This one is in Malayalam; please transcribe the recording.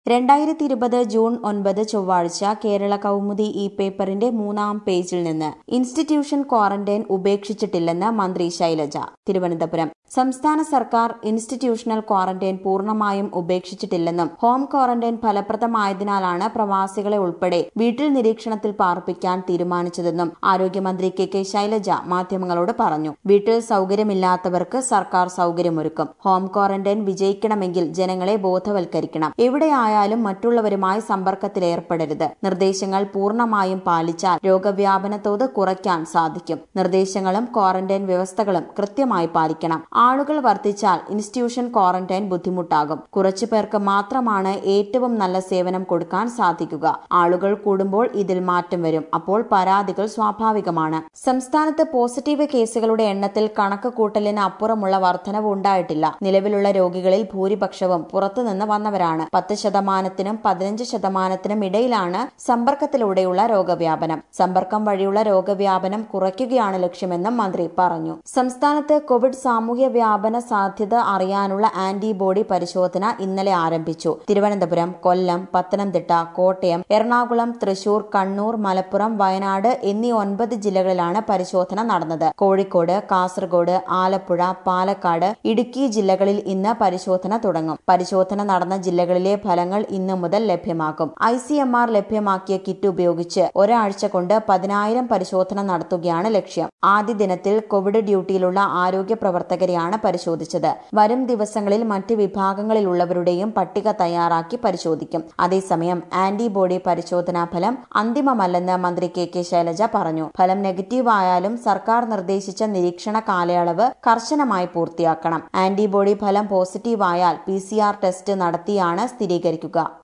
രണ്ടായിരത്തി ഇരുപത് ജൂൺ ഒൻപത് ചൊവ്വാഴ്ച കേരള കൗമുദി ഈ പേപ്പറിന്റെ മൂന്നാം പേജിൽ നിന്ന് ഇൻസ്റ്റിറ്റ്യൂഷൻ ക്വാറന്റൈൻ ഉപേക്ഷിച്ചിട്ടില്ലെന്ന് മന്ത്രി ശൈലജ തിരുവനന്തപുരം സംസ്ഥാന സർക്കാർ ഇൻസ്റ്റിറ്റ്യൂഷണൽ ക്വാറന്റൈൻ പൂർണ്ണമായും ഉപേക്ഷിച്ചിട്ടില്ലെന്നും ഹോം ക്വാറന്റൈൻ ഫലപ്രദമായതിനാലാണ് പ്രവാസികളെ ഉൾപ്പെടെ വീട്ടിൽ നിരീക്ഷണത്തിൽ പാർപ്പിക്കാൻ തീരുമാനിച്ചതെന്നും ആരോഗ്യമന്ത്രി കെ കെ ശൈലജ മാധ്യമങ്ങളോട് പറഞ്ഞു വീട്ടിൽ സൗകര്യമില്ലാത്തവർക്ക് സർക്കാർ സൗകര്യമൊരുക്കും ഹോം ക്വാറന്റൈൻ വിജയിക്കണമെങ്കിൽ ജനങ്ങളെ ബോധവൽക്കരിക്കണം എവിടെയായാലും മറ്റുള്ളവരുമായി സമ്പർക്കത്തിലേർപ്പെടരുത് നിർദ്ദേശങ്ങൾ പൂർണ്ണമായും പാലിച്ചാൽ രോഗവ്യാപന തോത് കുറയ്ക്കാൻ സാധിക്കും നിർദ്ദേശങ്ങളും ക്വാറന്റൈൻ വ്യവസ്ഥകളും കൃത്യമായി പാലിക്കണം ആളുകൾ വർദ്ധിച്ചാൽ ഇൻസ്റ്റിറ്റ്യൂഷൻ ക്വാറന്റൈൻ ബുദ്ധിമുട്ടാകും കുറച്ചു പേർക്ക് മാത്രമാണ് ഏറ്റവും നല്ല സേവനം കൊടുക്കാൻ സാധിക്കുക ആളുകൾ കൂടുമ്പോൾ ഇതിൽ മാറ്റം വരും അപ്പോൾ പരാതികൾ സ്വാഭാവികമാണ് സംസ്ഥാനത്ത് പോസിറ്റീവ് കേസുകളുടെ എണ്ണത്തിൽ കണക്ക് കൂട്ടലിന് അപ്പുറമുള്ള വർധനവ് ഉണ്ടായിട്ടില്ല നിലവിലുള്ള രോഗികളിൽ ഭൂരിപക്ഷവും പുറത്തുനിന്ന് വന്നവരാണ് പത്ത് ശതമാനത്തിനും പതിനഞ്ച് ശതമാനത്തിനും ഇടയിലാണ് സമ്പർക്കത്തിലൂടെയുള്ള രോഗവ്യാപനം സമ്പർക്കം വഴിയുള്ള രോഗവ്യാപനം കുറയ്ക്കുകയാണ് ലക്ഷ്യമെന്നും മന്ത്രി പറഞ്ഞു സംസ്ഥാനത്ത് കോവിഡ് സാമൂഹ്യ വ്യാപന സാധ്യത അറിയാനുള്ള ആന്റിബോഡി പരിശോധന ഇന്നലെ ആരംഭിച്ചു തിരുവനന്തപുരം കൊല്ലം പത്തനംതിട്ട കോട്ടയം എറണാകുളം തൃശൂർ കണ്ണൂർ മലപ്പുറം വയനാട് എന്നീ ഒൻപത് ജില്ലകളിലാണ് പരിശോധന നടന്നത് കോഴിക്കോട് കാസർഗോഡ് ആലപ്പുഴ പാലക്കാട് ഇടുക്കി ജില്ലകളിൽ ഇന്ന് പരിശോധന തുടങ്ങും പരിശോധന നടന്ന ജില്ലകളിലെ ഫലങ്ങൾ ഇന്നു മുതൽ ലഭ്യമാകും ഐ സി എം ആർ ലഭ്യമാക്കിയ കിറ്റ് ഉപയോഗിച്ച് ഒരാഴ്ച കൊണ്ട് പതിനായിരം പരിശോധന നടത്തുകയാണ് ലക്ഷ്യം ആദ്യ ദിനത്തിൽ കോവിഡ് ഡ്യൂട്ടിയിലുള്ള ആരോഗ്യ പ്രവർത്തകരെയാണ് പരിശോധിച്ചത് വരും ദിവസങ്ങളിൽ മറ്റ് വിഭാഗങ്ങളിലുള്ളവരുടെയും പട്ടിക തയ്യാറാക്കി പരിശോധിക്കും അതേസമയം ആന്റിബോഡി പരിശോധനാ ഫലം അന്തിമമല്ലെന്ന് മന്ത്രി കെ കെ ശൈലജ പറഞ്ഞു ഫലം നെഗറ്റീവ് ആയാലും സർക്കാർ നിർദ്ദേശിച്ച നിരീക്ഷണ കാലയളവ് കർശനമായി പൂർത്തിയാക്കണം ആന്റിബോഡി ഫലം പോസിറ്റീവ് ആയാൽ പി ടെസ്റ്റ് നടത്തിയാണ് സ്ഥിരീകരിക്കുക